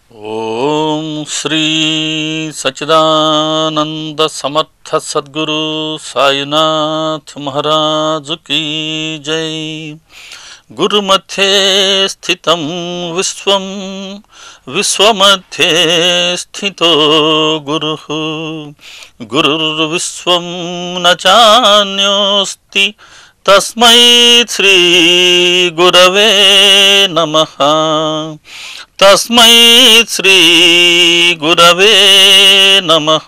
ఓం శ్రీ సచిదానంద సమర్థ సద్గురు సాయినాథ్ మహారాజు కీ జై గురుమధ్యే స్థితం విశ్వం విశ్వమధ్యే స్థితో గురు గురుర్విశ్వం న చాన్యోస్తి తస్మై శ్రీ గురవే నమః తస్మై శ్రీ గురవే నమః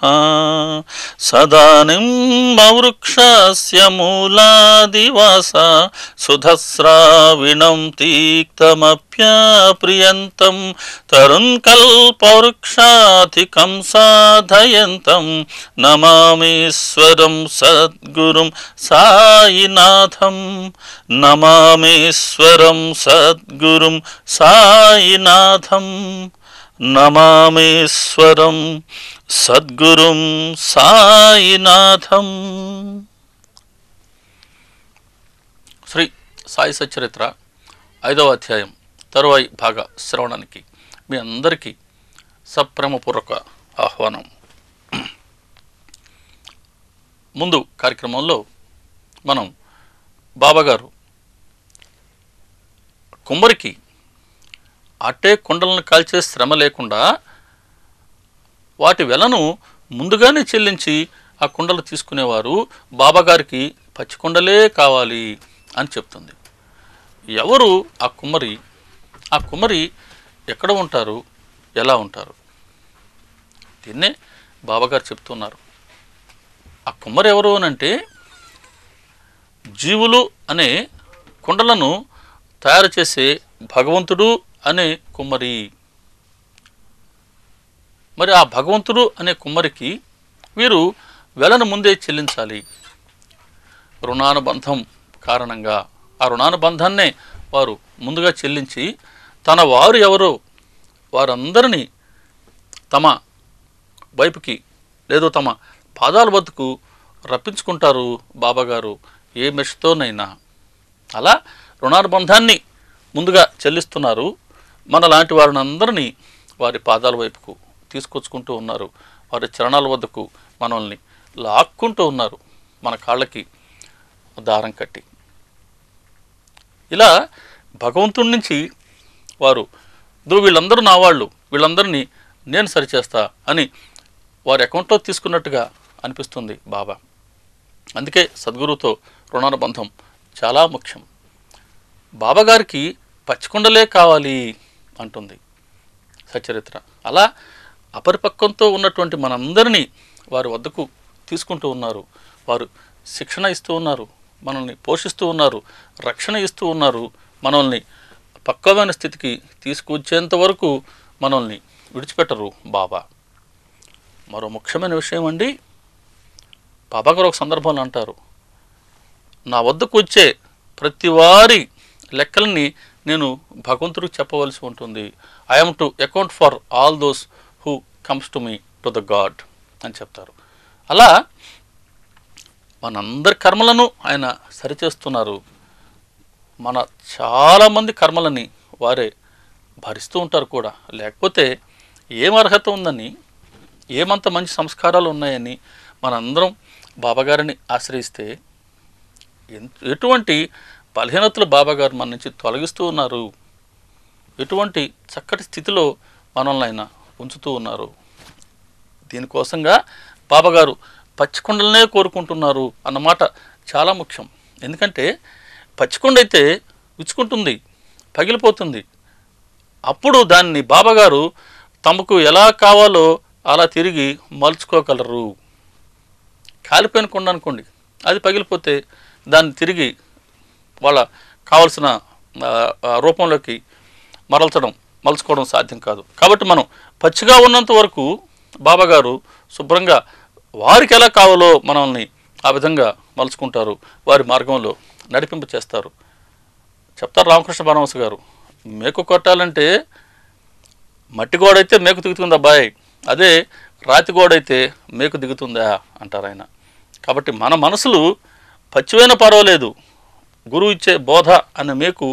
సదానింబవృక్షస్య మూలాదివాస సుధస్రావిణం తీక్తమప్యప్రియంతం తరుణ్ కల్పవృక్షాధికం సాధయంతం నమామీశ్వరం సద్గురుం సాయినాథం నమామీశ్వరం సద్గురుం సాయినాథం నమామీశ్వరం సద్గురుం సాయినాథం శ్రీ సాయి సచరిత్ర ఐదవ అధ్యాయం తరువాయి భాగ శ్రవణానికి మీ అందరికీ సప్రేమపూర్వక ఆహ్వానం ముందు కార్యక్రమంలో మనం బాబాగారు కుమ్మరికి అట్టే కుండలను కాల్చే శ్రమ లేకుండా వాటి వెలను ముందుగానే చెల్లించి ఆ కుండలు తీసుకునేవారు బాబాగారికి పచ్చి కుండలే కావాలి అని చెప్తుంది ఎవరు ఆ కుమ్మరి ఆ కుమ్మరి ఎక్కడ ఉంటారు ఎలా ఉంటారు దీన్నే బాబాగారు చెప్తున్నారు ఆ కుమ్మరి ఎవరు అనంటే జీవులు అనే కుండలను తయారు చేసే భగవంతుడు అనే కుమ్మరి మరి ఆ భగవంతుడు అనే కుమ్మరికి వీరు వెలను ముందే చెల్లించాలి రుణానుబంధం కారణంగా ఆ రుణానుబంధాన్నే వారు ముందుగా చెల్లించి తన వారు ఎవరో వారందరినీ తమ వైపుకి లేదు తమ పాదాల వద్దకు రప్పించుకుంటారు బాబాగారు ఏ మెషితోనైనా అలా రుణానుబంధాన్ని ముందుగా చెల్లిస్తున్నారు మన లాంటి వారిని అందరినీ వారి పాదాల వైపుకు తీసుకొచ్చుకుంటూ ఉన్నారు వారి చరణాల వద్దకు మనల్ని లాక్కుంటూ ఉన్నారు మన కాళ్ళకి దారం కట్టి ఇలా భగవంతుడి నుంచి వారు దో వీళ్ళందరూ నా వాళ్ళు వీళ్ళందరినీ నేను సరిచేస్తా అని వారి అకౌంట్లో తీసుకున్నట్టుగా అనిపిస్తుంది బాబా అందుకే సద్గురువుతో రుణానుబంధం చాలా ముఖ్యం బాబాగారికి పచ్చికొండలే కావాలి అంటుంది సచరిత్ర అలా అపరిపక్వంతో ఉన్నటువంటి మనందరినీ వారి వద్దకు తీసుకుంటూ ఉన్నారు వారు శిక్షణ ఇస్తూ ఉన్నారు మనల్ని పోషిస్తూ ఉన్నారు రక్షణ ఇస్తూ ఉన్నారు మనల్ని పక్వమైన స్థితికి తీసుకొచ్చేంత వరకు మనల్ని విడిచిపెట్టరు బాబా మరో ముఖ్యమైన విషయం అండి బాబా గారు ఒక సందర్భంలో అంటారు నా వద్దకు వచ్చే ప్రతి వారి లెక్కల్ని నేను భగవంతుడికి చెప్పవలసి ఉంటుంది I'm to account for all those who comes to me to the god అని చెప్తారు అలా మనందరి కర్మలను ఆయన సరిచేస్తున్నారు మన చాలామంది కర్మలని వారే భరిస్తూ ఉంటారు కూడా లేకపోతే ఏం అర్హత ఉందని ఏమంత మంచి సంస్కారాలు ఉన్నాయని మనందరం బాబాగారిని ఆశ్రయిస్తే ఎన్- ఎటువంటి బలహీనతలు బాబాగారు మన నుంచి తొలగిస్తూ ఉన్నారు ఎటువంటి చక్కటి స్థితిలో మనల్ని ఆయన ఉంచుతూ ఉన్నారు దీనికోసంగా బాబాగారు పచ్చికొండలనే కోరుకుంటున్నారు అన్నమాట చాలా ముఖ్యం ఎందుకంటే పచ్చికొండ అయితే విచ్చుకుంటుంది పగిలిపోతుంది అప్పుడు దాన్ని బాబాగారు తమకు ఎలా కావాలో అలా తిరిగి మలుచుకోగలరు కాలిపోయిన కొండ అనుకోండి అది పగిలిపోతే దాన్ని తిరిగి వాళ్ళ కావలసిన ఆ, ఆ రూపంలోకి మరల్చడం మలుచుకోవడం సాధ్యం కాదు కాబట్టి మనం పచ్చిగా ఉన్నంత వరకు బాబాగారు శుభ్రంగా వారికి ఎలా కావాలో మనల్ని ఆ విధంగా మలుచుకుంటారు వారి మార్గంలో నడిపింప చేస్తారు చెప్తారు రామకృష్ణ పరమహంస గారు మేకు కొట్టాలంటే మట్టి గోడైతే మేకు దిగుతుంది అబ్బాయి అదే రాతి గోడైతే మేకు దిగుతుందా అంటారు ఆయన కాబట్టి మన మనసులు పచ్చివైన పర్వాలేదు గురువు ఇచ్చే బోధ అనే మేకు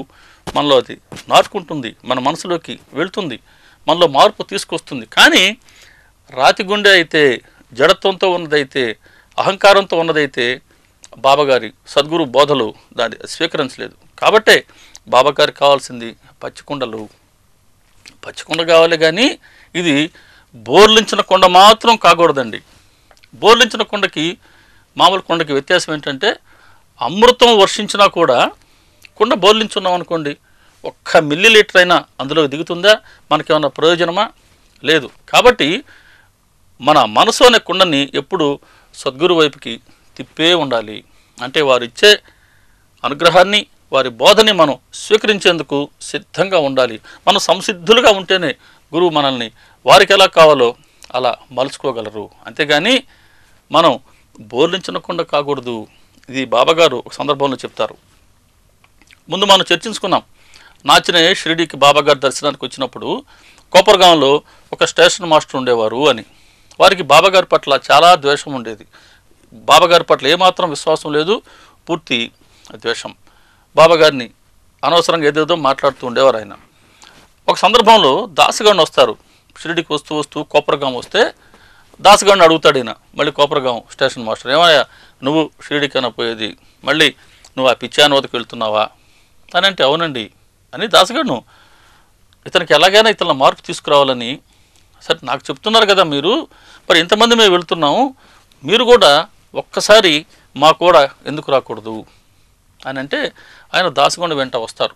మనలో అది నాటుకుంటుంది మన మనసులోకి వెళ్తుంది మనలో మార్పు తీసుకొస్తుంది కానీ రాతి గుండె అయితే జడత్వంతో ఉన్నదైతే అహంకారంతో ఉన్నదైతే బాబాగారి సద్గురు బోధలు దాన్ని స్వీకరించలేదు కాబట్టే బాబాగారికి కావాల్సింది పచ్చికుండలు పచ్చికుండ కావాలి కానీ ఇది బోర్లించిన కొండ మాత్రం కాకూడదండి బోర్లించిన కొండకి మామూలు కొండకి వ్యత్యాసం ఏంటంటే అమృతం వర్షించినా కూడా కుండ బోర్లించున్నాం అనుకోండి ఒక్క మిల్లీ లీటర్ అయినా అందులో దిగుతుందా మనకేమన్నా ప్రయోజనమా లేదు కాబట్టి మన మనసు అనే కుండని ఎప్పుడు సద్గురు వైపుకి తిప్పే ఉండాలి అంటే వారు ఇచ్చే అనుగ్రహాన్ని వారి బోధని మనం స్వీకరించేందుకు సిద్ధంగా ఉండాలి మనం సంసిద్ధులుగా ఉంటేనే గురువు మనల్ని వారికి ఎలా కావాలో అలా మలుచుకోగలరు అంతేగాని మనం బోర్లించకుండా కాకూడదు ఇది బాబాగారు ఒక సందర్భంలో చెప్తారు ముందు మనం చర్చించుకున్నాం నాచిన షిరిడీకి బాబాగారి దర్శనానికి వచ్చినప్పుడు కోపర్గాంలో ఒక స్టేషన్ మాస్టర్ ఉండేవారు అని వారికి బాబాగారి పట్ల చాలా ద్వేషం ఉండేది బాబాగారి పట్ల ఏమాత్రం విశ్వాసం లేదు పూర్తి ద్వేషం బాబాగారిని అనవసరంగా ఏదేదో మాట్లాడుతూ ఉండేవారు ఆయన ఒక సందర్భంలో దాసగాడిని వస్తారు షిరిడికి వస్తూ వస్తూ కోపరగాం వస్తే దాసగాడిని అడుగుతాడు ఈయన మళ్ళీ కోపరగాం స్టేషన్ మాస్టర్ ఏమయ్యా నువ్వు షిరిడికైనా పోయేది మళ్ళీ నువ్వు ఆ పిచ్చానోదకి వెళ్తున్నావా అని అంటే అవునండి అని దాసగాడును ఇతనికి ఎలాగైనా ఇతను మార్పు తీసుకురావాలని సరే నాకు చెప్తున్నారు కదా మీరు మరి ఇంతమంది మేము వెళ్తున్నాము మీరు కూడా ఒక్కసారి మా కూడా ఎందుకు రాకూడదు అని అంటే ఆయన దాసగొండ వెంట వస్తారు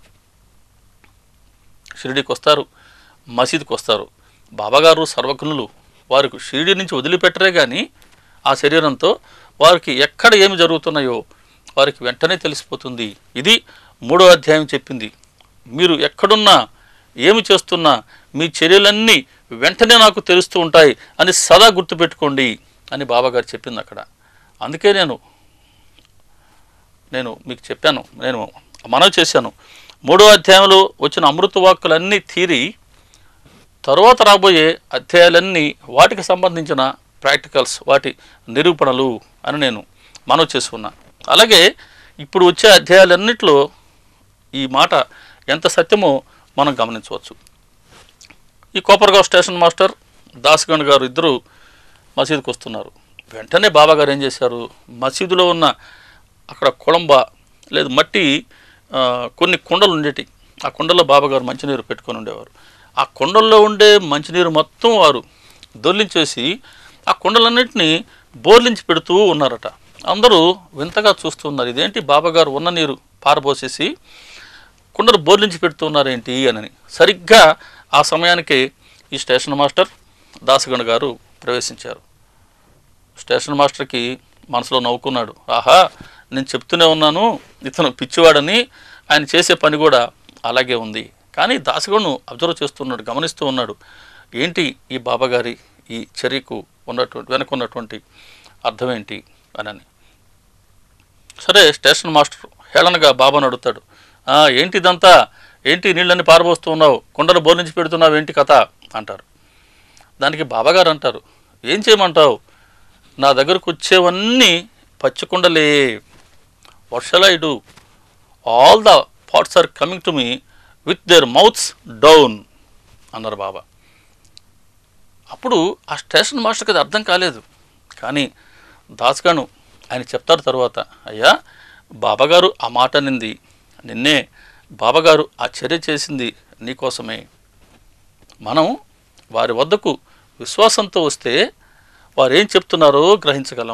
షిరిడీకి వస్తారు మసీద్కి వస్తారు బాబాగారు సర్వజ్ఞులు వారికి షిరిడి నుంచి వదిలిపెట్టరే కానీ ఆ శరీరంతో వారికి ఎక్కడ ఏమి జరుగుతున్నాయో వారికి వెంటనే తెలిసిపోతుంది ఇది మూడో అధ్యాయం చెప్పింది మీరు ఎక్కడున్నా ఏమి చేస్తున్నా మీ చర్యలన్నీ వెంటనే నాకు తెలుస్తూ ఉంటాయి అని సదా గుర్తుపెట్టుకోండి అని బాబాగారు చెప్పింది అక్కడ అందుకే నేను నేను మీకు చెప్పాను నేను మనవి చేశాను మూడో అధ్యాయంలో వచ్చిన అమృత వాక్కులన్నీ తీరి తరువాత రాబోయే అధ్యాయాలన్నీ వాటికి సంబంధించిన ప్రాక్టికల్స్ వాటి నిరూపణలు అని నేను మనవి చేసుకున్నా అలాగే ఇప్పుడు వచ్చే అధ్యాయాలన్నింటిలో ఈ మాట ఎంత సత్యమో మనం గమనించవచ్చు ఈ కోపర్గావ్ స్టేషన్ మాస్టర్ దాస్గండ్ గారు ఇద్దరు మసీదుకి వస్తున్నారు వెంటనే బాబా గారు ఏం చేశారు మసీదులో ఉన్న అక్కడ కుళంబ లేదు మట్టి ఆ, కొన్ని కుండలు ఉండేటి ఆ కుండల్లో బాబాగారు మంచినీరు పెట్టుకొని ఉండేవారు ఆ కుండల్లో ఉండే మంచినీరు మొత్తం వారు దొర్లించేసి ఆ కుండలన్నింటినీ బోర్లించి పెడుతూ ఉన్నారట అందరూ వింతగా చూస్తూ ఉన్నారు ఇదేంటి బాబాగారు ఉన్న నీరు పారబోసేసి కుండలు బోర్లించి పెడుతున్నారేంటి అని సరిగ్గా ఆ సమయానికి ఈ స్టేషన్ మాస్టర్ దాసగండ్ గారు ప్రవేశించారు స్టేషన్ మాస్టర్కి మనసులో నవ్వుకున్నాడు ఆహా నేను చెప్తూనే ఉన్నాను ఇతను పిచ్చివాడని ఆయన చేసే పని కూడా అలాగే ఉంది కానీ దాసగండ్ను అబ్జర్వ్ చేస్తున్నాడు గమనిస్తూ ఉన్నాడు ఏంటి ఈ బాబాగారి ఈ చర్యకు ఉన్నటువంటి వెనుకున్నటువంటి అర్థం ఏంటి అని సరే స్టేషన్ మాస్టర్ హేళనగా బాబాను అడుగుతాడు "ఆ, ఏంటి ఇదంతా ఏంటి నీళ్ళని పారబోస్తూ ఉన్నావు కుండలు బోర్లించి పెడుతున్నావు ఏంటి కథ అంటారు దానికి బాబాగారు అంటారు ఏం చేయమంటావు నా దగ్గరకు వచ్చేవన్నీ పచ్చి కుండలే వర్షల్ I do all the pots are coming to me with their mouths down అన్నారు బాబా అప్పుడు ఆ స్టేషన్ మాస్టర్కి అది అర్థం కాలేదు కానీ దాస్గాను ఆయన చెప్తారు తర్వాత అయ్యా బాబాగారు ఆ మాట నింది నిన్నే బాబాగారు ఆ చర్య చేసింది నీకోసమే మనం వారి వద్దకు విశ్వాసంతో వస్తే వారు ఏం చెప్తున్నారో గ్రహించగలం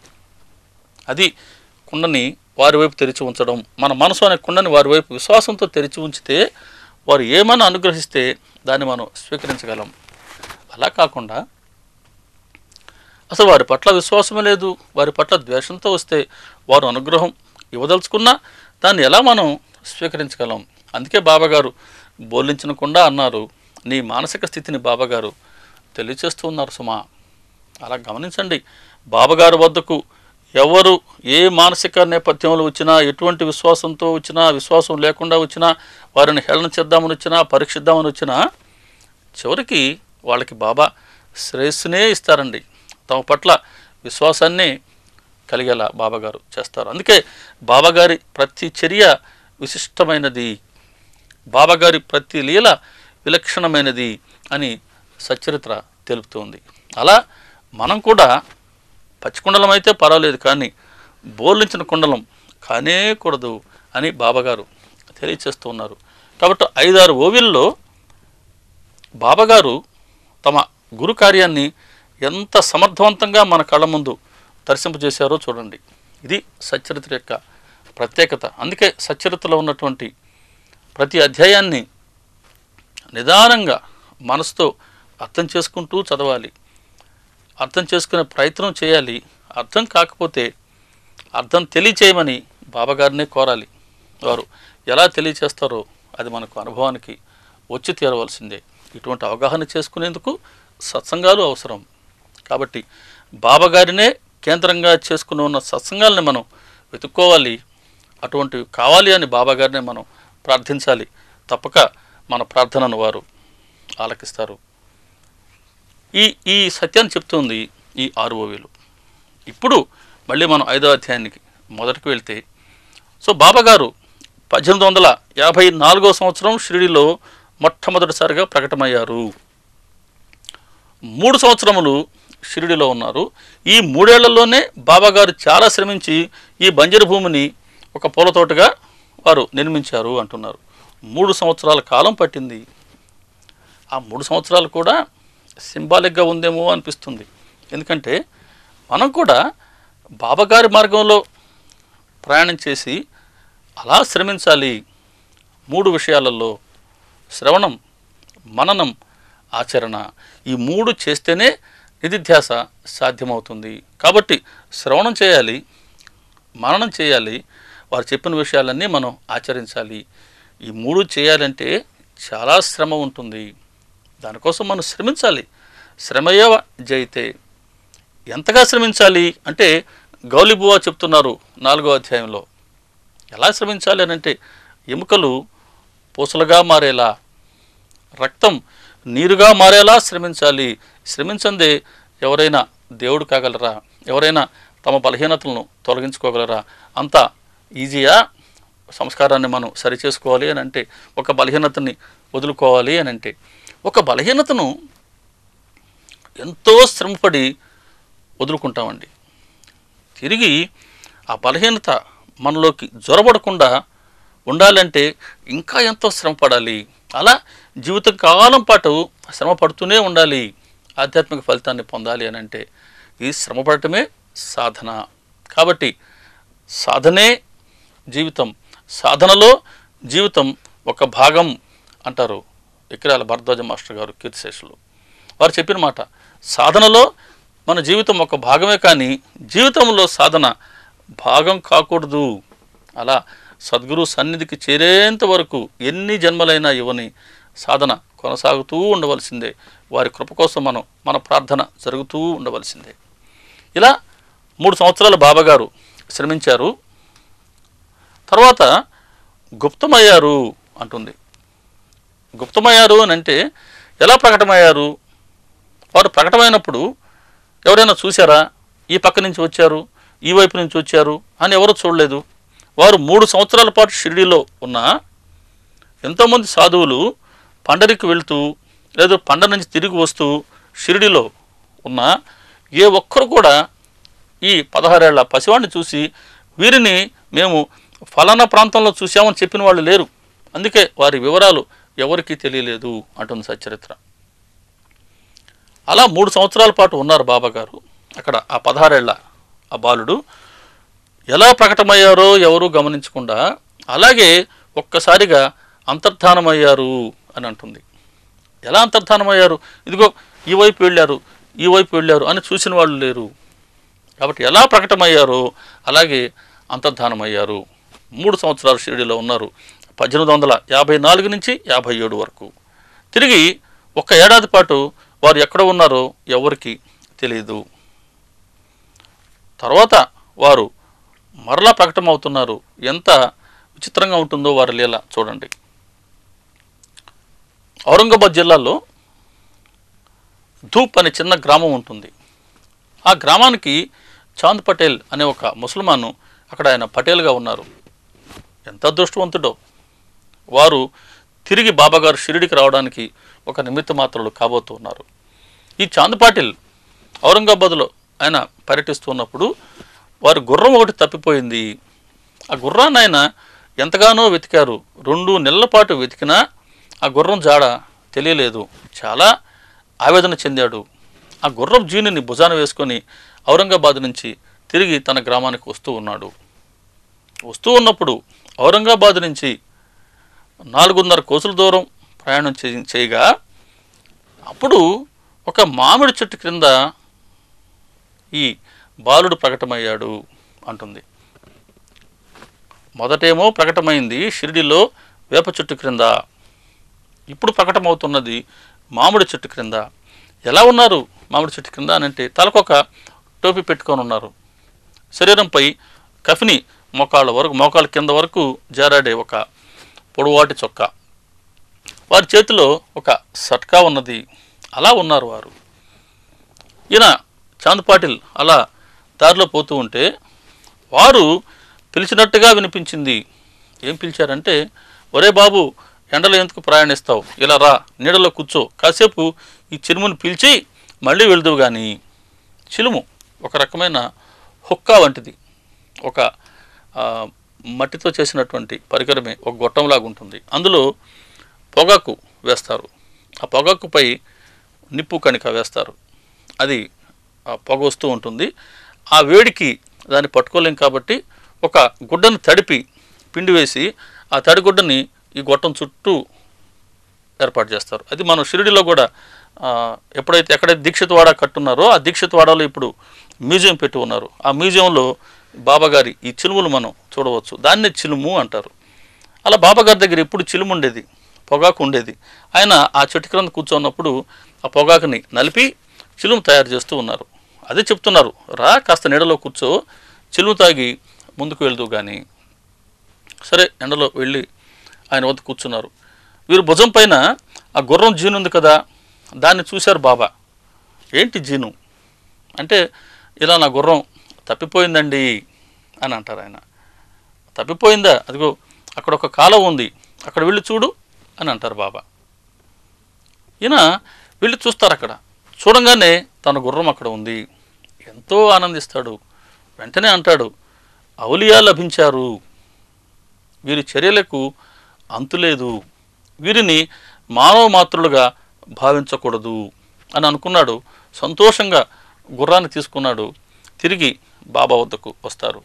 అది కుండని వారి వైపు తెరిచి ఉంచడం మన మనసు అనే కుండని వారి వైపు విశ్వాసంతో తెరిచి ఉంచితే వారు ఏమైనా అనుగ్రహిస్తే దాన్ని మనం స్వీకరించగలం అలా కాకుండా అసలు వారి పట్ల విశ్వాసమే లేదు వారి పట్ల ద్వేషంతో వస్తే వారు అనుగ్రహం ఇవ్వదలుచుకున్నా దాన్ని ఎలా మనం స్వీకరించగలం అందుకే బాబాగారు బోలించనకుండా అన్నారు నీ మానసిక స్థితిని బాబాగారు తెలియచేస్తూ ఉన్నారు సుమా అలా గమనించండి బాబాగారు వద్దకు ఎవరు ఏ మానసిక నేపథ్యంలో వచ్చినా ఎటువంటి విశ్వాసంతో వచ్చినా విశ్వాసం లేకుండా వచ్చినా వారిని హేళన చేద్దామని వచ్చినా పరీక్షిద్దామని వచ్చినా చివరికి వాళ్ళకి బాబా శ్రేయస్సునే ఇస్తారండి తమ పట్ల విశ్వాసాన్ని కలిగేలా బాబాగారు చేస్తారు అందుకే బాబాగారి ప్రతి చర్య విశిష్టమైనది బాబాగారి ప్రతి లీల విలక్షణమైనది అని సచరిత్ర తెలుపుతుంది అలా మనం కూడా పచ్చి కుండలం అయితే పర్వాలేదు కానీ బోర్లించిన కుండలం కానే కూడదు అని బాబాగారు తెలియచేస్తూ ఉన్నారు కాబట్టి ఐదారు ఓవిల్లో బాబాగారు తమ గురు కార్యాన్ని ఎంత సమర్థవంతంగా మన కళ్ళ ముందు దర్శింపజేశారో చూడండి ఇది సచ్చరిత్ర యొక్క ప్రత్యేకత అందుకే సచ్చరిత్రలో ఉన్నటువంటి ప్రతి అధ్యాయాన్ని నిదానంగా మనసుతో అర్థం చేసుకుంటూ చదవాలి అర్థం చేసుకునే ప్రయత్నం చేయాలి అర్థం కాకపోతే అర్థం తెలియచేయమని బాబాగారినే కోరాలి వారు ఎలా తెలియచేస్తారో అది మనకు అనుభవానికి వచ్చి తీరవలసిందే ఇటువంటి అవగాహన చేసుకునేందుకు సత్సంగాలు అవసరం కాబట్టి బాబాగారినే కేంద్రంగా చేసుకుని ఉన్న సత్సంగాల్ని మనం వెతుక్కోవాలి అటువంటివి కావాలి అని బాబాగారినే మనం ప్రార్థించాలి తప్పక మన ప్రార్థనను వారు ఆలకిస్తారు ఈ ఈ సత్యాన్ని చెప్తుంది ఈ ఆరువోవిలు ఇప్పుడు మళ్ళీ మనం ఐదవ అధ్యాయానికి మొదటికి వెళ్తే సో బాబాగారు పద్దెనిమిది వందల యాభై నాలుగో సంవత్సరం షిరిడిలో మొట్టమొదటిసారిగా ప్రకటమయ్యారు మూడు సంవత్సరములు షిరిడిలో ఉన్నారు ఈ మూడేళ్లలోనే బాబాగారు చాలా శ్రమించి ఈ బంజరు భూమిని ఒక పూల తోటగా వారు నిర్మించారు అంటున్నారు మూడు సంవత్సరాల కాలం పట్టింది ఆ మూడు సంవత్సరాలు కూడా సింబాలిక్గా ఉందేమో అనిపిస్తుంది ఎందుకంటే మనం కూడా బాబాగారి మార్గంలో ప్రయాణం చేసి అలా శ్రమించాలి మూడు విషయాలలో శ్రవణం మననం ఆచరణ ఈ మూడు చేస్తేనే నిధిధ్యాస సాధ్యమవుతుంది కాబట్టి శ్రవణం చేయాలి మననం చేయాలి వారు చెప్పిన విషయాలన్నీ మనం ఆచరించాలి ఈ మూడు చేయాలంటే చాలా శ్రమ ఉంటుంది దానికోసం మనం శ్రమించాలి శ్రమయవ జయితే ఎంతగా శ్రమించాలి అంటే గౌలిబువా చెప్తున్నారు నాలుగో అధ్యాయంలో ఎలా శ్రమించాలి అని అంటే ఎముకలు పూసలుగా మారేలా రక్తం నీరుగా మారేలా శ్రమించాలి శ్రమించందే ఎవరైనా దేవుడు కాగలరా ఎవరైనా తమ బలహీనతలను తొలగించుకోగలరా అంత ఈజీయా సంస్కారాన్ని మనం సరి చేసుకోవాలి అని అంటే ఒక బలహీనతని వదులుకోవాలి అని అంటే ఒక బలహీనతను ఎంతో శ్రమపడి వదులుకుంటామండి తిరిగి ఆ బలహీనత మనలోకి జ్వరబడకుండా ఉండాలంటే ఇంకా ఎంతో శ్రమ పడాలి అలా జీవితకాలం పాటు శ్రమ పడుతూనే ఉండాలి ఆధ్యాత్మిక ఫలితాన్ని పొందాలి అని అంటే ఈ శ్రమ పడటమే సాధన కాబట్టి సాధనే జీవితం సాధనలో జీవితం ఒక భాగం అంటారు ఎకిరాల భరద్వాజ మాస్టర్ గారు కీర్తిశేషులు వారు చెప్పిన మాట సాధనలో మన జీవితం ఒక భాగమే కానీ జీవితంలో సాధన భాగం కాకూడదు అలా సద్గురు సన్నిధికి చేరేంత వరకు ఎన్ని జన్మలైనా ఇవని సాధన కొనసాగుతూ ఉండవలసిందే వారి కృప కోసం మనం మన ప్రార్థన జరుగుతూ ఉండవలసిందే ఇలా మూడు సంవత్సరాలు బాబాగారు శ్రమించారు తర్వాత గుప్తమయ్యారు అంటుంది గుప్తమయ్యారు అని అంటే ఎలా ప్రకటమయ్యారు వారు ప్రకటమైనప్పుడు ఎవరైనా చూశారా ఈ పక్క నుంచి వచ్చారు ఈ వైపు నుంచి వచ్చారు అని ఎవరు చూడలేదు వారు మూడు సంవత్సరాల పాటు షిరిడీలో ఉన్న ఎంతోమంది సాధువులు పండరికి వెళ్తూ లేదా పండ నుంచి తిరిగి వస్తూ షిరిడిలో ఉన్న ఏ ఒక్కరు కూడా ఈ పదహారేళ్ల పసివాడిని చూసి వీరిని మేము ఫలానా ప్రాంతంలో చూసామని చెప్పిన వాళ్ళు లేరు అందుకే వారి వివరాలు ఎవరికీ తెలియలేదు అంటుంది సచరిత్ర అలా మూడు సంవత్సరాల పాటు ఉన్నారు బాబా గారు అక్కడ ఆ పదహారేళ్ల ఆ బాలుడు ఎలా ప్రకటమయ్యారో ఎవరూ గమనించకుండా అలాగే ఒక్కసారిగా అంతర్ధానమయ్యారు అని అంటుంది ఎలా అంతర్ధానమయ్యారు ఇదిగో ఈ వైపు వెళ్ళారు ఈ వైపు వెళ్ళారు అని చూసిన వాళ్ళు లేరు కాబట్టి ఎలా ప్రకటమయ్యారో అలాగే అంతర్ధానమయ్యారు మూడు సంవత్సరాలు షిరిడీలో ఉన్నారు పద్దెనిమిది వందల యాభై నాలుగు నుంచి యాభై ఏడు వరకు తిరిగి ఒక్క ఏడాది పాటు వారు ఎక్కడ ఉన్నారో ఎవరికి తెలియదు తర్వాత వారు మరలా ప్రకటమవుతున్నారు ఎంత విచిత్రంగా ఉంటుందో వారి లీల చూడండి ఔరంగాబాద్ జిల్లాలో ధూప్ అనే చిన్న గ్రామం ఉంటుంది ఆ గ్రామానికి చాంద్ పటేల్ అనే ఒక ముసల్మాను అక్కడ ఆయన పటేల్గా ఉన్నారు ఎంత అదృష్టవంతుడో వారు తిరిగి బాబాగారు షిరిడికి రావడానికి ఒక నిమిత్త మాత్రలు కాబోతున్నారు ఈ చాంద్ పాటిల్ ఔరంగాబాద్లో ఆయన పర్యటిస్తున్నప్పుడు వారి గుర్రం ఒకటి తప్పిపోయింది ఆ గుర్రాన్ని ఆయన ఎంతగానో వెతికారు రెండు నెలల పాటు వెతికినా ఆ గుర్రం జాడ తెలియలేదు చాలా ఆవేదన చెందాడు ఆ గుర్రం జీనిని భుజాన వేసుకొని ఔరంగాబాద్ నుంచి తిరిగి తన గ్రామానికి వస్తూ ఉన్నాడు వస్తూ ఉన్నప్పుడు ఔరంగాబాద్ నుంచి నాలుగున్నర కోసుల దూరం ప్రయాణం చేయ- చేయగా అప్పుడు ఒక మామిడి చెట్టు క్రింద ఈ బాలుడు ప్రకటమయ్యాడు అంటుంది మొదటేమో ప్రకటమైంది షిరిడిలో వేప చెట్టు క్రింద ఇప్పుడు ప్రకటమవుతున్నది మామిడి చెట్టు క్రింద ఎలా ఉన్నారు మామిడి చెట్టు క్రింద అని అంటే తలకొక టోపీ పెట్టుకొని ఉన్నారు శరీరంపై కఫిని మోకాళ్ళ వరకు మోకాళ్ళ కింద వరకు జారాడే ఒక పొడవాటి చొక్కా వారి చేతిలో ఒక సట్కా ఉన్నది అలా ఉన్నారు వారు ఈయన చాంద్ పాటిల్ అలా దారిలో పోతూ ఉంటే వారు పిలిచినట్టుగా వినిపించింది ఏం పిలిచారంటే ఒరే బాబు ఎండలో ఎందుకు ప్రయాణిస్తావు ఇలా రా నీడలో కూర్చో కాసేపు ఈ చిరుమును పిలిచి మళ్ళీ వెళ్దువు కానీ చిలుము ఒక రకమైన హుక్కా వంటిది ఒక ఆ, మట్టితో చేసినటువంటి పరికరమే ఒక గొట్టంలాగా ఉంటుంది అందులో పొగాకు వేస్తారు ఆ పొగాకుపై నిప్పు కణిక వేస్తారు అది ఆ పొగ వస్తూ ఉంటుంది ఆ వేడికి దాన్ని పట్టుకోలేం కాబట్టి ఒక గుడ్డను తడిపి పిండి వేసి ఆ తడిగుడ్డని ఈ గొట్టం చుట్టూ ఏర్పాటు చేస్తారు అది మనం షిరిడిలో కూడా ఆ, ఎప్పుడైతే ఎక్కడైతే దీక్షితవాడ కట్టున్నారో ఆ దీక్షితవాడలో ఇప్పుడు మ్యూజియం పెట్టి ఉన్నారు ఆ మ్యూజియంలో బాబాగారి ఈ చిలుములు మనం చూడవచ్చు దాన్నే చిలుము అంటారు అలా బాబాగారి దగ్గర ఎప్పుడు చిలుము ఉండేది పొగాకు ఉండేది ఆయన ఆ చెట్టు క్రింద కూర్చున్నప్పుడు ఆ పొగాకుని నలిపి చిలుము తయారు చేస్తూ ఉన్నారు అదే చెప్తున్నారు రా కాస్త నీడలో కూర్చో చిలుము తాగి ముందుకు వెళ్తూ కానీ సరే ఎండలో వెళ్ళి ఆయన వద్ద కూర్చున్నారు వీరు భుజం పైన ఆ గుర్రం జీను ఉంది కదా దాన్ని చూశారు బాబా ఏంటి జీను అంటే ఇలా నా గుర్రం తప్పిపోయిందండి అని అంటారు ఆయన తప్పిపోయిందా అదిగో అక్కడ ఒక కాలువ ఉంది అక్కడ వెళ్ళి చూడు అని అంటారు బాబా ఈయన వెళ్ళి చూస్తారు అక్కడ చూడంగానే తన గుర్రం అక్కడ ఉంది ఎంతో ఆనందిస్తాడు వెంటనే అంటాడు అవులియా లభించారు వీరి చర్యలకు అంతులేదు వీరిని మానవ మాతృలుగా భావించకూడదు అని అనుకున్నాడు సంతోషంగా గుర్రాన్ని తీసుకున్నాడు తిరిగి బాబా వద్దకు వస్తారు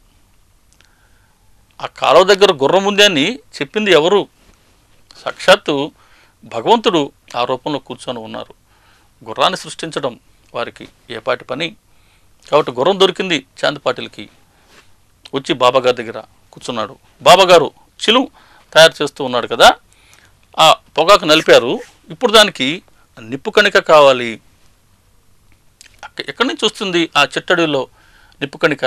ఆ కాలువ దగ్గర గుర్రం ఉంది అని చెప్పింది ఎవరు సాక్షాత్తు భగవంతుడు ఆ రూపంలో కూర్చొని ఉన్నారు గుర్రాన్ని సృష్టించడం వారికి ఏపాటి పని కాబట్టి గుర్రం దొరికింది చాంద్ పాటిల్కి వచ్చి బాబాగారి దగ్గర కూర్చున్నాడు బాబాగారు చిలు తయారు చేస్తూ ఉన్నాడు కదా ఆ పొగాకు నలిపారు ఇప్పుడు దానికి నిప్పు కణిక కావాలి అక్క- ఎక్కడి నుంచి వస్తుంది ఆ చిట్టడిలో నిప్పు కణిక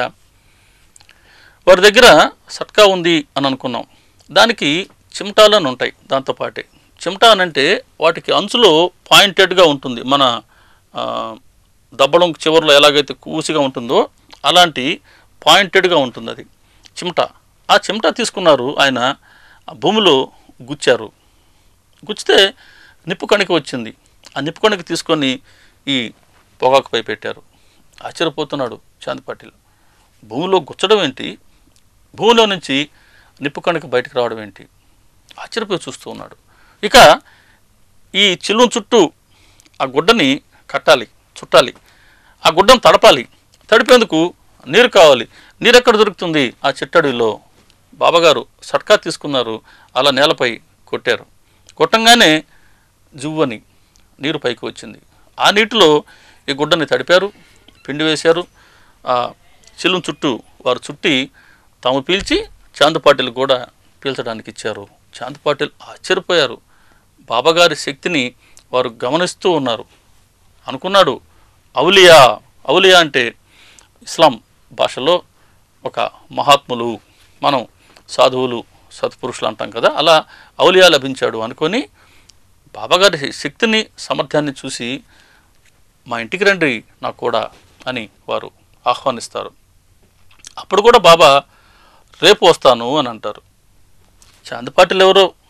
వారి దగ్గర సట్కా ఉంది అని అనుకున్నాం దానికి చిమ్టాలు అని ఉంటాయి దాంతోపాటే చిమ్టా అని అంటే వాటికి అంచులో పాయింటెడ్గా ఉంటుంది మన ఆ, దబ్బడం చివరిలో ఎలాగైతే కూసిగా ఉంటుందో అలాంటి పాయింటెడ్గా ఉంటుంది అది చిమ్టా ఆ చిమ్టా తీసుకున్నారు ఆయన ఆ భూమిలో గుచ్చారు గుచ్చితే నిప్పు కణిక వచ్చింది ఆ నిప్పు కణిక తీసుకొని ఈ పొగాకుపై పెట్టారు ఆశ్చర్యపోతున్నాడు చాంద్ పాటిల్ భూమిలో గుచ్చడం ఏంటి భూమిలో నుంచి నిప్పు కణిక బయటకు రావడం ఏంటి ఆశ్చర్యపోయి చూస్తూ ఉన్నాడు ఇక ఈ చిల్లుం చుట్టూ ఆ గుడ్డని కట్టాలి చుట్టాలి ఆ గుడ్డను తడపాలి తడిపేందుకు నీరు కావాలి నీరు ఎక్కడ దొరుకుతుంది ఆ చిట్టడిలో బాబాగారు సట్కా తీసుకున్నారు అలా నేలపై కొట్టారు కొట్టంగానే జువ్వని నీరు పైకి వచ్చింది ఆ నీటిలో ఈ గుడ్డని తడిపారు పిండి వేశారు ఆ చిల్లుం చుట్టూ వారు చుట్టి తాము పీల్చి చాంద్ పాటిల్ కూడా పీల్చడానికి ఇచ్చారు చాంద్ పాటిల్ ఆశ్చర్యపోయారు బాబాగారి శక్తిని వారు గమనిస్తూ ఉన్నారు అనుకున్నాడు అవులియా అవులియా అంటే ఇస్లాం భాషలో ఒక మహాత్ములు మనం సాధువులు సత్పురుషులు అంటాం కదా అలా అవులియా లభించాడు అనుకొని బాబాగారి శక్తిని సామర్థ్యాన్ని చూసి మా ఇంటికి రండి నాకు కూడా అని వారు ఆహ్వానిస్తారు అప్పుడు కూడా బాబా రేపు వస్తాను అని అంటారు చాందపాటిలు ఎవరో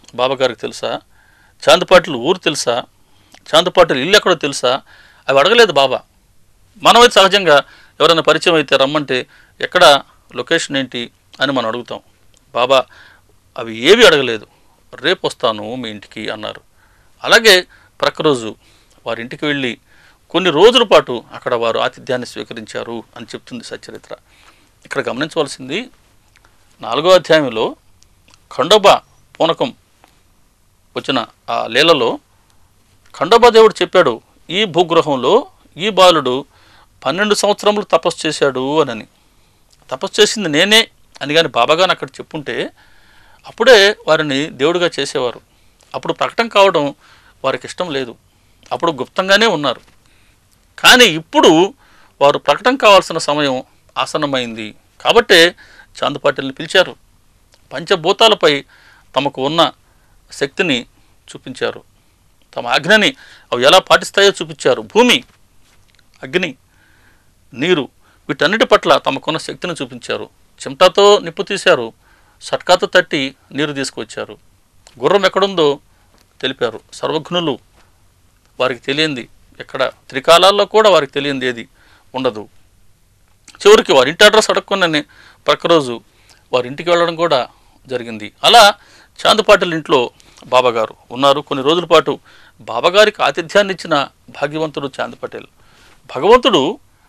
బాబా గారికి తెలుసా చాందపాటిల ఊరు తెలుసా చాందపాటిల ఇల్లు ఎక్కడో తెలుసా అవి అడగలేదు బాబా మనమైతే సహజంగా ఎవరైనా పరిచయం అయితే రమ్మంటే ఎక్కడ లొకేషన్ ఏంటి అని మనం అడుగుతాం బాబా అవి ఏవి అడగలేదు రేపు వస్తాను మీ ఇంటికి అన్నారు అలాగే ప్రక్కరోజు వారి ఇంటికి వెళ్ళి కొన్ని రోజుల పాటు అక్కడ వారు ఆతిథ్యాన్ని స్వీకరించారు అని చెప్తుంది సచరిత్ర ఇక్కడ గమనించవలసింది నాలుగో అధ్యాయంలో ఖండోబా పూనకం వచ్చిన ఆ లీలలో ఖండోబా దేవుడు చెప్పాడు ఈ భూగృహంలో ఈ బాలుడు పన్నెండు సంవత్సరములు తపస్సు చేశాడు అనని తపస్సు చేసింది నేనే అని కానీ బాబాగాని అక్కడ చెప్పుంటే అప్పుడే వారిని దేవుడిగా చేసేవారు అప్పుడు ప్రకటన కావడం వారికి ఇష్టం లేదు అప్పుడు గుప్తంగానే ఉన్నారు కానీ ఇప్పుడు వారు ప్రకటన కావాల్సిన సమయం ఆసన్నమైంది కాబట్టే చాందపాటిల్ని పిలిచారు పంచభూతాలపై తమకు ఉన్న శక్తిని చూపించారు తమ ఆజ్ఞని అవి ఎలా పాటిస్తాయో చూపించారు భూమి అగ్ని నీరు వీటన్నిటి పట్ల తమకున్న శక్తిని చూపించారు చెమటాతో నిప్పు తీశారు సట్కాతో తట్టి నీరు తీసుకొచ్చారు గుర్రం ఎక్కడుందో తెలిపారు సర్వజ్ఞులు వారికి తెలియంది ఎక్కడ త్రికాలాల్లో కూడా వారికి తెలియంది ఏది ఉండదు చివరికి వారి ఇంటి అడ్రస్ అడగకుండానే ప్రక్కరోజు వారి ఇంటికి వెళ్ళడం కూడా జరిగింది అలా చాందుపాటిల ఇంట్లో బాబాగారు ఉన్నారు కొన్ని రోజుల పాటు బాబాగారికి ఆతిథ్యాన్ని ఇచ్చిన భాగ్యవంతుడు చాంద్ పటేల్ భగవంతుడు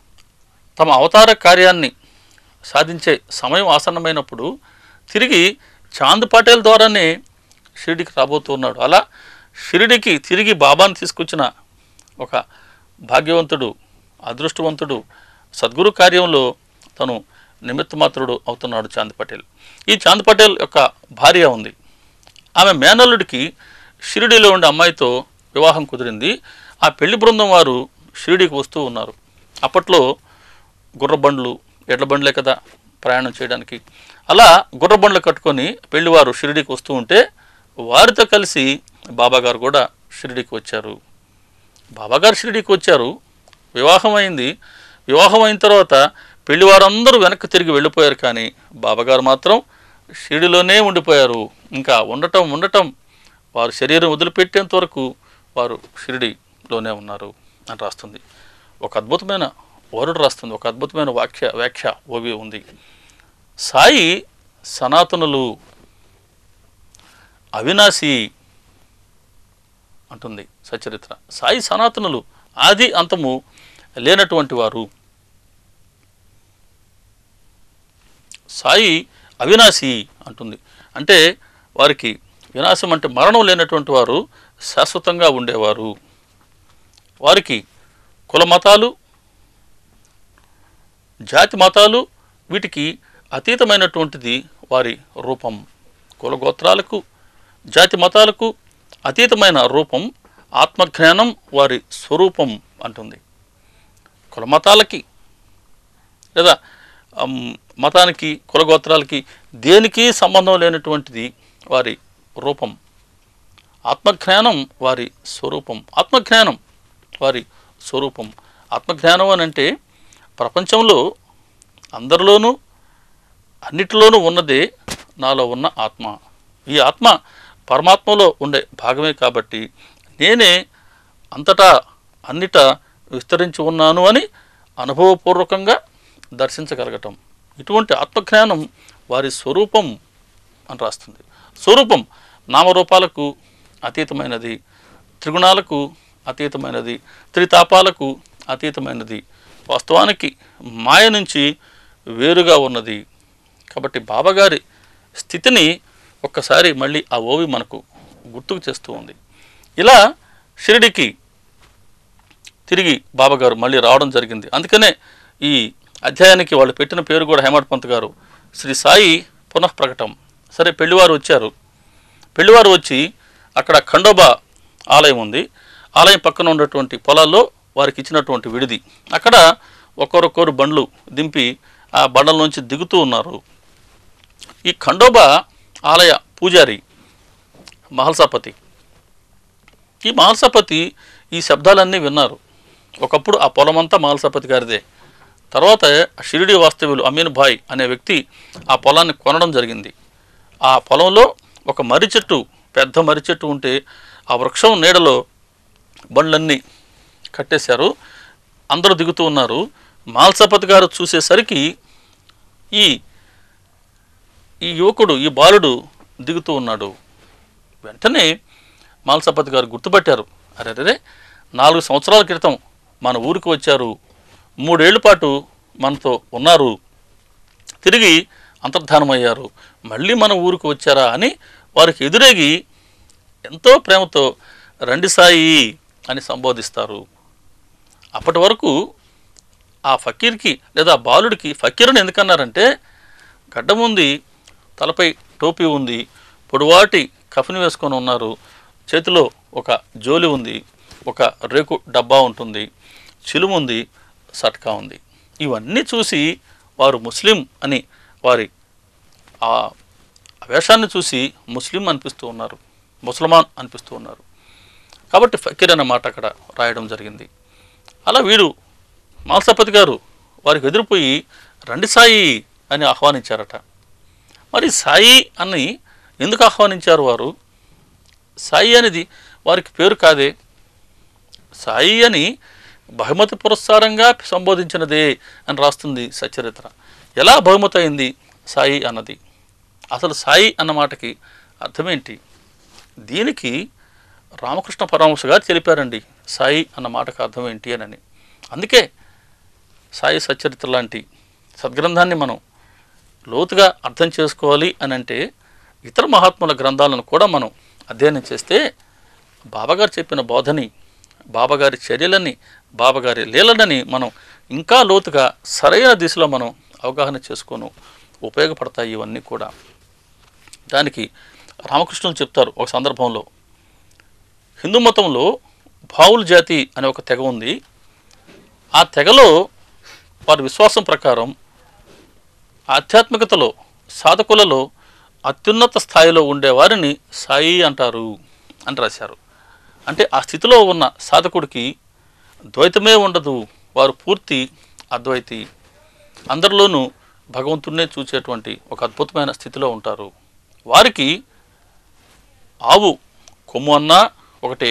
తమ అవతార కార్యాన్ని సాధించే సమయం ఆసన్నమైనప్పుడు తిరిగి చాంద్ పటేల్ ద్వారానే షిరిడికి రాబోతున్నాడు అలా షిరిడికి తిరిగి బాబాను తీసుకొచ్చిన ఒక భాగ్యవంతుడు అదృష్టవంతుడు సద్గురు కార్యంలో తను నిమిత్తమాత్రుడు అవుతున్నాడు చాంద్ పటేల్ ఈ చాంద్ పటేల్ యొక్క భార్య ఉంది ఆమె మేనల్లుడికి షిరిడిలో ఉండే అమ్మాయితో వివాహం కుదిరింది ఆ పెళ్లి బృందం వారు షిరిడికి వస్తూ ఉన్నారు అప్పట్లో గుర్రబండ్లు ఎడ్ల బండ్లే కదా ప్రయాణం చేయడానికి అలా గుర్రబండ్లు కట్టుకొని పెళ్లివారు షిరిడికి వస్తూ ఉంటే వారితో కలిసి బాబాగారు కూడా షిరిడికి వచ్చారు బాబాగారు షిరిడికి వచ్చారు వివాహం అయింది వివాహం అయిన తర్వాత పెళ్లివారందరూ వెనక్కి తిరిగి వెళ్ళిపోయారు కానీ బాబాగారు మాత్రం షిరిడిలోనే ఉండిపోయారు ఇంకా ఉండటం ఉండటం వారు శరీరం వదిలిపెట్టేంత వరకు వారు షిరిడిలోనే ఉన్నారు అని రాస్తుంది ఒక అద్భుతమైన వరుడు రాస్తుంది ఒక అద్భుతమైన వాక్య వ్యాఖ్య ఓవి ఉంది సాయి సనాతనులు అవినాశి అంటుంది సచరిత్ర సాయి సనాతనులు ఆది అంతము లేనటువంటి వారు సాయి అవినాశి అంటుంది అంటే వారికి వినాశం అంటే మరణం లేనటువంటి వారు శాశ్వతంగా ఉండేవారు వారికి కుల మతాలు జాతి మతాలు వీటికి అతీతమైనటువంటిది వారి రూపం కుల గోత్రాలకు జాతి మతాలకు అతీతమైన రూపం ఆత్మజ్ఞానం వారి స్వరూపం అంటుంది కుల మతాలకి లేదా అమ్, మతానికి కులగోత్రాలకి దేనికి సంబంధం లేనటువంటిది వారి రూపం ఆత్మజ్ఞానం వారి స్వరూపం ఆత్మజ్ఞానం వారి స్వరూపం ఆత్మజ్ఞానం అని అంటే ప్రపంచంలో అందరిలోనూ అన్నిటిలోనూ ఉన్నదే నాలో ఉన్న ఆత్మ ఈ ఆత్మ పరమాత్మలో ఉండే భాగమే కాబట్టి నేనే అంతటా అన్నిట విస్తరించి ఉన్నాను అని అనుభవపూర్వకంగా దర్శించగలగటం ఇటువంటి ఆత్మజ్ఞానం వారి స్వరూపం అని రాస్తుంది స్వరూపం నామరూపాలకు అతీతమైనది త్రిగుణాలకు అతీతమైనది త్రితాపాలకు అతీతమైనది వాస్తవానికి మాయ నుంచి వేరుగా ఉన్నది కాబట్టి బాబాగారి స్థితిని ఒక్కసారి మళ్ళీ ఆ ఓవి మనకు గుర్తుకు చేస్తూ ఉంది ఇలా షిరిడికి తిరిగి బాబాగారు మళ్ళీ రావడం జరిగింది అందుకనే ఈ అధ్యాయానికి వాళ్ళు పెట్టిన పేరు కూడా హేమడ్ పంత్ గారు శ్రీ సాయి పునఃప్రకటం సరే పెళ్లివారు వచ్చారు పెళ్లివారు వచ్చి అక్కడ ఖండోబా ఆలయం ఉంది ఆలయం పక్కన ఉన్నటువంటి పొలాల్లో వారికి ఇచ్చినటువంటి విడిది అక్కడ ఒక్కొరొక్కరు బండ్లు దింపి ఆ బండల నుంచి దిగుతూ ఉన్నారు ఈ ఖండోబా ఆలయ పూజారి మహల్సాపతి ఈ మహల్సాపతి ఈ శబ్దాలన్నీ విన్నారు ఒకప్పుడు ఆ పొలమంతా మహల్సాపతి గారిదే తర్వాత షిరిడి వాస్తవ్యులు అమీన్ భాయ్ అనే వ్యక్తి ఆ పొలాన్ని కొనడం జరిగింది ఆ పొలంలో ఒక మర్రి చెట్టు పెద్ద మర్రి చెట్టు ఉంటే ఆ వృక్షం నీడలో బండ్లన్నీ కట్టేశారు అందరూ దిగుతూ ఉన్నారు మాల్సపతి గారు చూసేసరికి ఈ ఈ యువకుడు ఈ బాలుడు దిగుతూ ఉన్నాడు వెంటనే మాల్సపతి గారు గుర్తుపట్టారు అరే నాలుగు సంవత్సరాల క్రితం మన ఊరికి వచ్చారు మూడేళ్ల పాటు మనతో ఉన్నారు తిరిగి అంతర్ధానమయ్యారు మళ్ళీ మన ఊరికి వచ్చారా అని వారికి ఎదురేగి ఎంతో ప్రేమతో రండి సాయి అని సంబోధిస్తారు అప్పటి వరకు ఆ ఫకీర్కి లేదా ఆ బాలుడికి ఫకీరుని ఎందుకన్నారంటే గడ్డం ఉంది తలపై టోపీ ఉంది పొడువాటి కఫిని వేసుకొని ఉన్నారు చేతిలో ఒక జోలి ఉంది ఒక రేకు డబ్బా ఉంటుంది చిలుము ఉంది సట్కా ఉంది ఇవన్నీ చూసి వారు ముస్లిం అని వారి ఆ వేషాన్ని చూసి ముస్లిం అనిపిస్తూ ఉన్నారు ముసల్మాన్ అనిపిస్తూ ఉన్నారు కాబట్టి ఫకీర్ అనే మాట అక్కడ రాయడం జరిగింది అలా వీడు మాల్సపతి గారు వారికి ఎదురుపోయి రండి సాయి అని ఆహ్వానించారట మరి సాయి అని ఎందుకు ఆహ్వానించారు వారు సాయి అనేది వారికి పేరు కాదే సాయి అని బహుమతి పురస్కారంగా సంబోధించినదే అని రాస్తుంది సచరిత్ర ఎలా బహుమతి అయింది సాయి అన్నది అసలు సాయి అన్న మాటకి అర్థమేంటి దీనికి రామకృష్ణ పరమహంస గారు తెలిపారండి సాయి అన్న మాటకు అర్థం ఏంటి అని అందుకే సాయి సచరిత్ర లాంటి సద్గ్రంథాన్ని మనం లోతుగా అర్థం చేసుకోవాలి అని అంటే ఇతర మహాత్ముల గ్రంథాలను కూడా మనం అధ్యయనం చేస్తే బాబాగారు చెప్పిన బోధని బాబాగారి చర్యలని బాబాగారి లీలలని మనం ఇంకా లోతుగా సరైన దిశలో మనం అవగాహన చేసుకోను ఉపయోగపడతాయి ఇవన్నీ కూడా దానికి రామకృష్ణులు చెప్తారు ఒక సందర్భంలో హిందూ మతంలో భావుల జాతి అనే ఒక తెగ ఉంది ఆ తెగలో వారి విశ్వాసం ప్రకారం ఆధ్యాత్మికతలో సాధకులలో అత్యున్నత స్థాయిలో ఉండేవారిని సాయి అంటారు అని రాశారు అంటే ఆ స్థితిలో ఉన్న సాధకుడికి ద్వైతమే ఉండదు వారు పూర్తి అద్వైతి అందరిలోనూ భగవంతుడినే చూసేటువంటి ఒక అద్భుతమైన స్థితిలో ఉంటారు వారికి ఆవు కొమ్ము అన్నా ఒకటే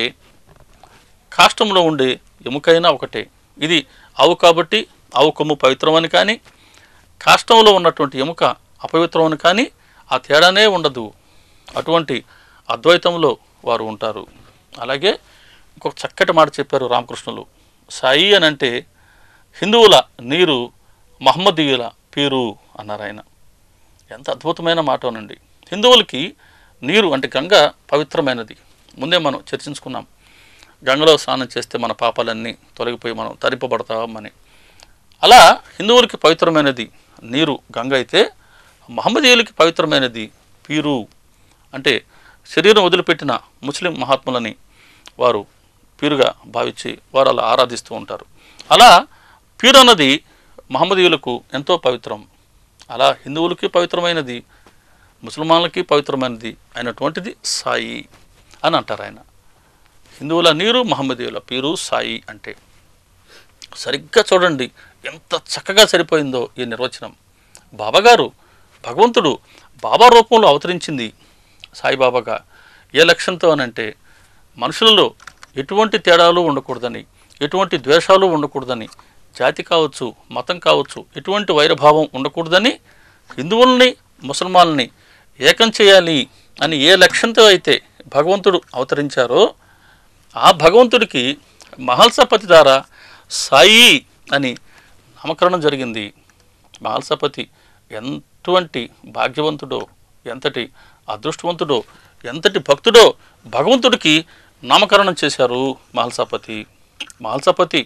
కాష్టంలో ఉండే ఎముకైనా ఒకటే ఇది ఆవు కాబట్టి ఆవు కొమ్ము పవిత్రమని కానీ కాష్టంలో ఉన్నటువంటి ఎముక అపవిత్రమని కానీ ఆ తేడానే ఉండదు అటువంటి అద్వైతంలో వారు ఉంటారు అలాగే ఇంకొక చక్కటి మాట చెప్పారు రామకృష్ణులు సాయి అని అంటే హిందువుల నీరు మహమ్మదీయుల పీరు అన్నారు ఆయన ఎంత అద్భుతమైన మాటనండి హిందువులకి నీరు అంటే గంగ పవిత్రమైనది ముందే మనం చర్చించుకున్నాం గంగలో స్నానం చేస్తే మన పాపాలన్నీ తొలగిపోయి మనం తరింపబడతామని అలా హిందువులకి పవిత్రమైనది నీరు గంగ అయితే మహమ్మదీయులకి పవిత్రమైనది పీరు అంటే శరీరం వదిలిపెట్టిన ముస్లిం మహాత్ములని వారు పీరుగా భావించి వారు అలా ఆరాధిస్తూ ఉంటారు అలా పీరు అన్నది మహమ్మదీయులకు ఎంతో పవిత్రం అలా హిందువులకి పవిత్రమైనది ముసల్మాన్లకి పవిత్రమైనది అయినటువంటిది సాయి అని అంటారు ఆయన హిందువుల నీరు మహమ్మదీయుల పీరు సాయి అంటే సరిగ్గా చూడండి ఎంత చక్కగా సరిపోయిందో ఈ నిర్వచనం బాబాగారు భగవంతుడు బాబా రూపంలో అవతరించింది సాయిబాబాగా ఏ లక్ష్యంతో అనంటే మనుషులలో ఎటువంటి తేడాలు ఉండకూడదని ఎటువంటి ద్వేషాలు ఉండకూడదని జాతి కావచ్చు మతం కావచ్చు ఎటువంటి వైరభావం ఉండకూడదని హిందువుల్ని ముసల్మాన్ని ఏకం చేయాలి అని ఏ లక్ష్యంతో అయితే భగవంతుడు అవతరించారో ఆ భగవంతుడికి మహల్సపతి ద్వారా సాయి అని నామకరణం జరిగింది మహల్సపతి ఎంటువంటి భాగ్యవంతుడో ఎంతటి అదృష్టవంతుడో ఎంతటి భక్తుడో భగవంతుడికి నామకరణం చేశారు మహల్సాపతి మహల్సాపతి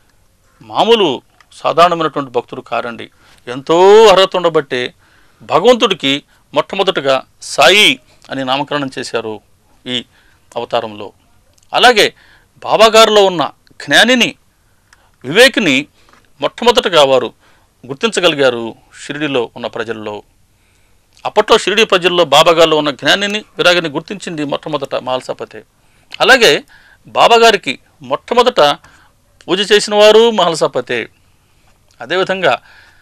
మామూలు సాధారణమైనటువంటి భక్తుడు కారండి ఎంతో అర్హత ఉండబట్టే భగవంతుడికి మొట్టమొదటగా సాయి అని నామకరణం చేశారు ఈ అవతారంలో అలాగే బాబాగారిలో ఉన్న జ్ఞానిని వివేకిని మొట్టమొదటగా వారు గుర్తించగలిగారు షిరిడిలో ఉన్న ప్రజల్లో అప్పట్లో షిరిడి ప్రజల్లో బాబాగారిలో ఉన్న జ్ఞానిని విరాగిని గుర్తించింది మొట్టమొదట మహల్సాపతే అలాగే బాబాగారికి మొట్టమొదట పూజ చేసిన వారు మహల్సాపతే అదేవిధంగా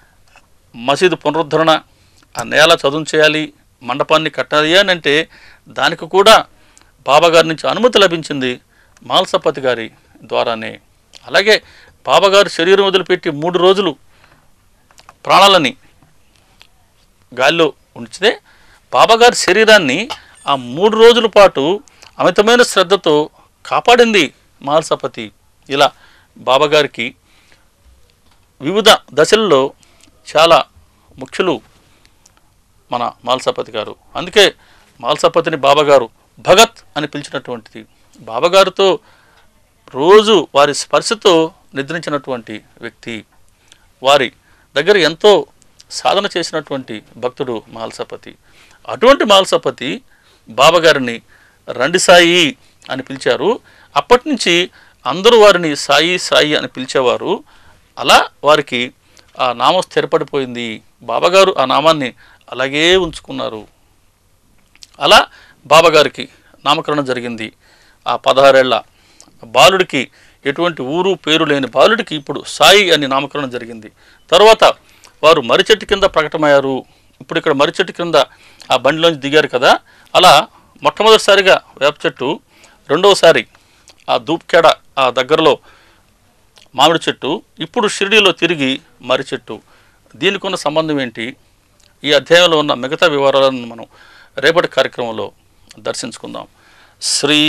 మసీదు పునరుద్ధరణ ఆ నేల చదును చేయాలి మండపాన్ని కట్టాలి అని అంటే దానికి కూడా బాబా గారి నుంచి అనుమతి లభించింది మాల్సపతి గారి ద్వారానే అలాగే బాబాగారు శరీరం వదిలిపెట్టి మూడు రోజులు ప్రాణాలని గాల్లో ఉంచితే బాబాగారి శరీరాన్ని ఆ మూడు రోజుల పాటు అమితమైన శ్రద్ధతో కాపాడింది మాల్సపతి ఇలా బాబాగారికి వివిధ దశల్లో చాలా ముఖ్యులు మన మాల్సపతి గారు అందుకే మాల్సపతిని బాబాగారు భగత్ అని పిలిచినటువంటిది బాబాగారితో రోజు వారి స్పర్శతో నిద్రించినటువంటి వ్యక్తి వారి దగ్గర ఎంతో సాధన చేసినటువంటి భక్తుడు మాల్సపతి అటువంటి మాల్సపతి బాబాగారిని రండి సాయి అని పిలిచారు అప్పటి నుంచి అందరూ వారిని సాయి సాయి అని పిలిచేవారు అలా వారికి ఆ నామం స్థిరపడిపోయింది బాబాగారు ఆ నామాన్ని అలాగే ఉంచుకున్నారు అలా బాబాగారికి నామకరణం జరిగింది ఆ పదహారేళ్ల బాలుడికి ఎటువంటి ఊరు పేరు లేని బాలుడికి ఇప్పుడు సాయి అని నామకరణం జరిగింది తర్వాత వారు మర్రి చెట్టు కింద ప్రకటమయ్యారు ఇప్పుడు ఇక్కడ మర్రి చెట్టు కింద ఆ బండిలోంచి దిగారు కదా అలా మొట్టమొదటిసారిగా వేప చెట్టు రెండవసారి ఆ దూప్కేడ ఆ దగ్గరలో మామిడి చెట్టు ఇప్పుడు షిరిడీలో తిరిగి మర్రి చెట్టు దీనికి ఉన్న సంబంధం ఏంటి ఈ అధ్యాయంలో ఉన్న మిగతా వివరాలను మనం రేపటి కార్యక్రమంలో దర్శించుకుందాం శ్రీ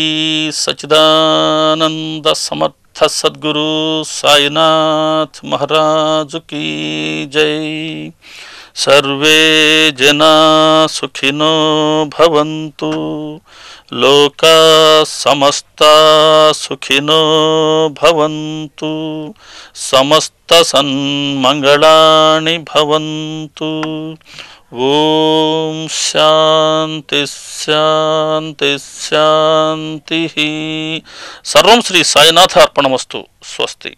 సచిదానంద సమర్థ సద్గురు సాయినాథ్ మహారాజు కీ జై సర్వే జనా సుఖినో భవంతు లోకా సమస్తా సుఖినో భవంతు సమస్త సన్మంగళాని భవంతు ఓం శాంతి శాంతి శాంతి సర్వం శ్రీ సాయినాథ అర్పణమస్తు స్వస్తి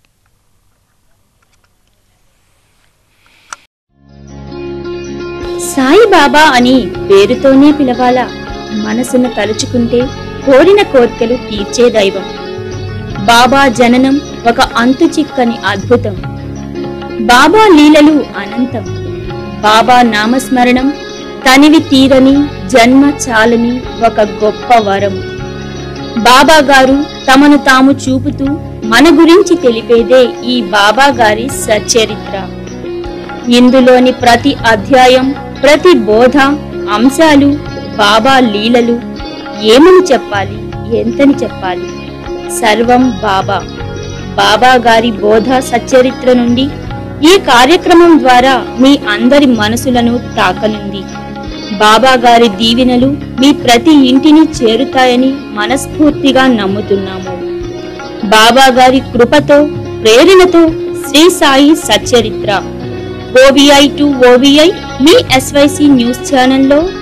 సాయిబాబా అని పేరుతోనే పిలవాలా మనసును తలుచుకుంటే కోరిన కోర్కెలు తీర్చే దైవం బాబా జననం ఒక అంతు చిక్కని అద్భుతం బాబా లీలలు అనంతం బాబా నామస్మరణం తనివి తీరని జన్మ చాలని ఒక గొప్ప వరం బాబా గారు తమను తాము చూపుతూ మన గురించి తెలిపేదే ఈ బాబా గారి సచ్చరిత్ర ఇందులోని ప్రతి అధ్యాయం ప్రతి బోధ అంశాలు బాబా లీలలు ఏమని చెప్పాలి ఎంతని చెప్పాలి సర్వం బాబా బాబా గారి బోధ సచ్చరిత్ర నుండి ఈ కార్యక్రమం ద్వారా మీ అందరి మనసులను తాకనుంది బాబా గారి దీవెనలు మీ ప్రతి ఇంటిని చేరుతాయని మనస్ఫూర్తిగా నమ్ముతున్నాము బాబా గారి కృపతో ప్రేరణతో శ్రీ సాయి సచ్చరిత్ర ఓవిఐ టు ఓవిఐ మీ ఎస్వైసి న్యూస్ ఛానల్లో